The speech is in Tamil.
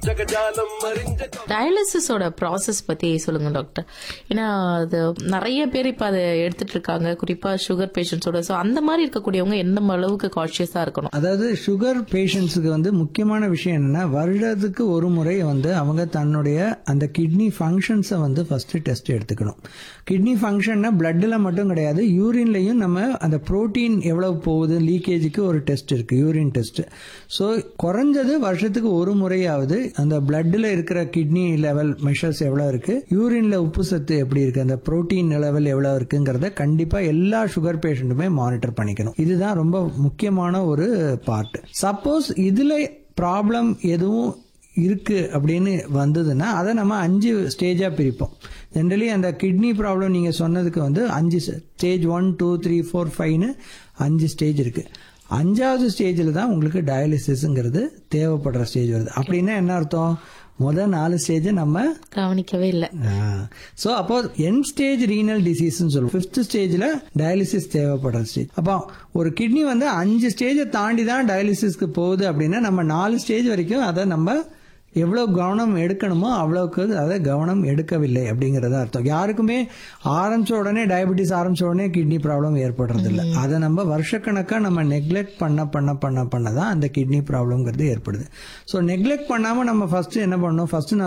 ஜகஜாலம் அறிஞ்ச டயாலிசிஸோட ப்ராசஸ் பத்தி சொல்லுங்க டாக்டர் ஏன்னா அது நிறைய பேர் இப்ப அதை எடுத்துட்டு இருக்காங்க குறிப்பா சுகர் பேஷண்ட்ஸோட சோ அந்த மாதிரி இருக்கக்கூடியவங்க எந்த அளவுக்கு கான்சியஸா இருக்கணும் அதாவது சுகர் பேஷண்ட்ஸுக்கு வந்து முக்கியமான விஷயம் என்னன்னா வருடத்துக்கு ஒரு முறை வந்து அவங்க தன்னுடைய அந்த கிட்னி ஃபங்க்ஷன்ஸை வந்து ஃபர்ஸ்ட் டெஸ்ட் எடுத்துக்கணும் கிட்னி ஃபங்க்ஷன்னா பிளட்டில் மட்டும் கிடையாது யூரின்லையும் நம்ம அந்த புரோட்டீன் எவ்வளவு போகுது லீக்கேஜுக்கு ஒரு டெஸ்ட் இருக்கு யூரின் டெஸ்ட் ஸோ குறைஞ்சது வருஷத்துக்கு ஒரு முறையாவது அந்த பிளட்டில் இருக்கிற கிட்னி லெவல் மெஷர்ஸ் எவ்வளோ இருக்கு யூரின்ல உப்பு சத்து எப்படி இருக்கு அந்த புரோட்டீன் லெவல் எவ்வளோ இருக்குங்கிறத கண்டிப்பா எல்லா சுகர் பேஷண்ட்டுமே மானிட்டர் பண்ணிக்கணும் இதுதான் ரொம்ப முக்கியமான ஒரு பார்ட் சப்போஸ் இதுல ப்ராப்ளம் எதுவும் இருக்கு அப்படின்னு வந்ததுன்னா அதை நம்ம அஞ்சு ஸ்டேஜா பிரிப்போம் ஜென்ரலி அந்த கிட்னி ப்ராப்ளம் நீங்க சொன்னதுக்கு வந்து அஞ்சு stage one two three four ஃபைவ்னு அஞ்சு ஸ்டேஜ் இருக்கு அஞ்சாவது ஸ்டேஜில் தான் உங்களுக்கு டயாலிசிஸ்ங்கிறது தேவைப்படுற ஸ்டேஜ் வருது அப்படின்னா என்ன அர்த்தம் முதல் நாலு ஸ்டேஜை நம்ம கவனிக்கவே இல்லை ஸோ அப்போ என் ஸ்டேஜ் ரீனல் டிசீஸ்னு சொல்லுவோம் ஃபிஃப்த் ஸ்டேஜில் டயாலிசிஸ் தேவைப்படுற ஸ்டேஜ் அப்போ ஒரு கிட்னி வந்து அஞ்சு ஸ்டேஜை தாண்டி தான் டயாலிசிஸ்க்கு போகுது அப்படின்னா நம்ம நாலு ஸ்டேஜ் வரைக்கும் அதை நம்ம எவ்வளோ கவனம் எடுக்கணுமோ அவ்வளோக்கு அதை கவனம் எடுக்கவில்லை அப்படிங்கறத அர்த்தம் யாருக்குமே ஆரம்பிச்ச உடனே டயபெட்டிஸ் ஆரம்பிச்ச உடனே கிட்னி ப்ராப்ளம் ஏற்படுறது இல்லை அதை நம்ம வருஷக்கணக்காக நம்ம நெக்லெக்ட் பண்ண பண்ண பண்ண பண்ண தான் அந்த கிட்னி ப்ராப்ளம்ங்கிறது ஏற்படுது ஸோ நெக்லெக்ட் பண்ணாமல் நம்ம ஃபர்ஸ்ட் என்ன பண்ணணும் ஃபர்ஸ்ட் நான்